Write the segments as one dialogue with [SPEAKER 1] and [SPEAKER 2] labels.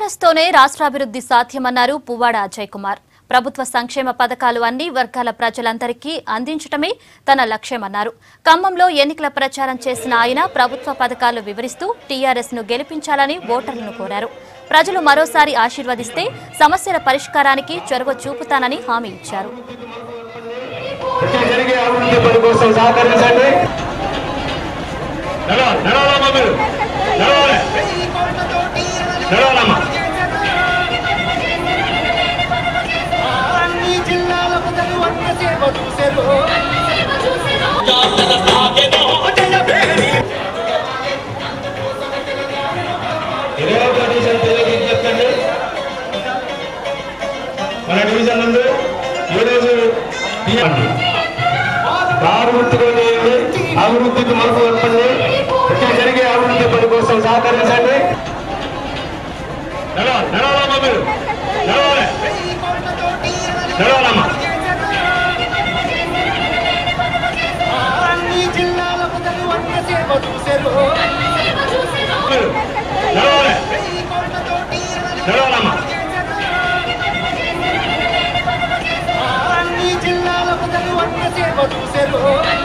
[SPEAKER 1] TRS తోనే రాష్ట్రాభివృద్ధి సాధ్యమన్నారు పువ్వాడ అజయ్ కుమార్ ప్రభుత్వ సంక్షేమ పథకాలు అన్ని వర్గాల ప్రజలందరికీ అందించటమే తన లక్ష్యమన్నారు ఖమ్మంలో ఎన్నికల ప్రచారం చేసిన ఆయన ప్రభుత్వ పథకాలు వివరిస్తూ టీఆర్ఎస్ ను గెలిపించాలని ఓటర్లను కోరారు ప్రజలు మరోసారి ఆశీర్వదిస్తే సమస్యల పరిష్కారానికి చొరవ చూపుతానని హామీ ఇచ్చారు
[SPEAKER 2] ఇక్కడ జరిగే అభివృద్ధి పని కోసం సహకరించండి నడవాలి నడవాలమ్మా మీరు నడవాలి నడవాలమ్మా
[SPEAKER 3] అన్ని జిల్లాల ప్రజలు అన్న సేవ చూశారు
[SPEAKER 2] ఇరవై ఒక డివిజన్ ప్రజలకు చెప్తండి మన డివిజన్ నందు ఈరోజు తీయండి అభివృద్ధిలో చేయండి అభివృద్ధికి మనకు చెప్పండి ఇక్కడ జరిగే అభివృద్ధి పని కోసం సహకరించండి నడవాలి నడవాలమ్మా మీరు నడవాలి నడవాలమ్మా
[SPEAKER 3] అన్ని జిల్లాల ప్రజలు అన్న సేవ చూశారు
[SPEAKER 2] మీరు నడవాలి నడవాలమ్మా
[SPEAKER 3] అన్ని జిల్లాల ప్రజలు అన్న సేవ చూశారు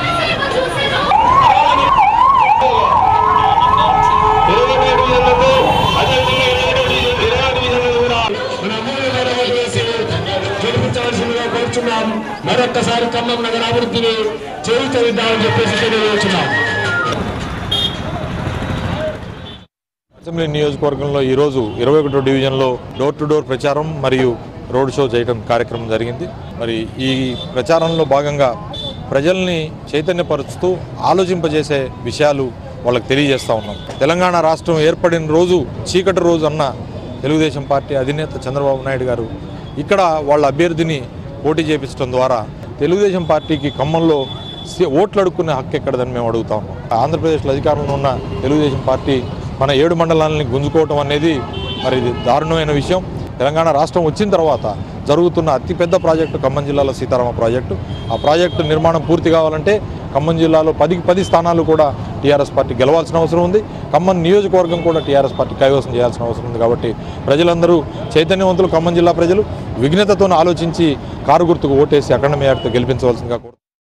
[SPEAKER 2] ఇరవై ఒక డివిజన్లకు అదేవిధంగా ఇరవై ఒకటి డివిజన్- ఇరవై ఒక డివిజన్లకు కూడా మన అమూల్యమైన ఓటు వేసి గెలిపించవలసిందిగా కోరుచున్నాం మరొక్కసారి ఖమ్మం నగర అభివృద్ధిని చేయుతనిద్దామని చెప్పేసి తెలియజేస్తున్నాం
[SPEAKER 4] అసెంబ్లీ నియోజకవర్గంలో ఈరోజు ఇరవై ఒకటో డివిజన్లో డోర్ టు డోర్ ప్రచారం మరియు రోడ్ షో చేయడం కార్యక్రమం జరిగింది మరి ఈ ప్రచారంలో భాగంగా ప్రజల్ని చైతన్యపరుస్తూ ఆలోచింపజేసే విషయాలు వాళ్ళకి తెలియజేస్తూ ఉన్నాం తెలంగాణ రాష్ట్రం ఏర్పడిన రోజు చీకటి రోజు అన్న తెలుగుదేశం పార్టీ అధినేత చంద్రబాబు నాయుడు గారు ఇక్కడ వాళ్ళ అభ్యర్థిని పోటీ చేపించడం ద్వారా తెలుగుదేశం పార్టీకి ఖమ్మంలో సి- ఓట్లు అడుక్కునే హక్కు ఎక్కడదని మేము అడుగుతా ఉన్నాం ఆంధ్రప్రదేశ్లో అధికారంలో ఉన్న తెలుగుదేశం పార్టీ మన ఏడు మండలాలని గుంజుకోవటం అనేది మరి ఇది దారుణమైన విషయం తెలంగాణ రాష్ట్రం వచ్చిన తర్వాత జరుగుతున్న అతిపెద్ద ప్రాజెక్టు ఖమ్మం జిల్లాలో సీతారామ ప్రాజెక్టు ఆ ప్రాజెక్టు నిర్మాణం పూర్తి కావాలంటే ఖమ్మం జిల్లాలో పదికి పది స్థానాలు కూడా టీఆర్ఎస్ పార్టీ గెలవాల్సిన అవసరం ఉంది ఖమ్మం నియోజకవర్గం కూడా టీఆర్ఎస్ పార్టీ కైవసం చేయాల్సిన అవసరం ఉంది కాబట్టి ప్రజలందరూ చైతన్యవంతులు ఖమ్మం జిల్లా ప్రజలు విఘ్నతతో ఆలోచించి కారు గుర్తుకు ఓటేసి అఖండ మేయర్తో గెలిపించవలసిందిగా కోరుతున్నాను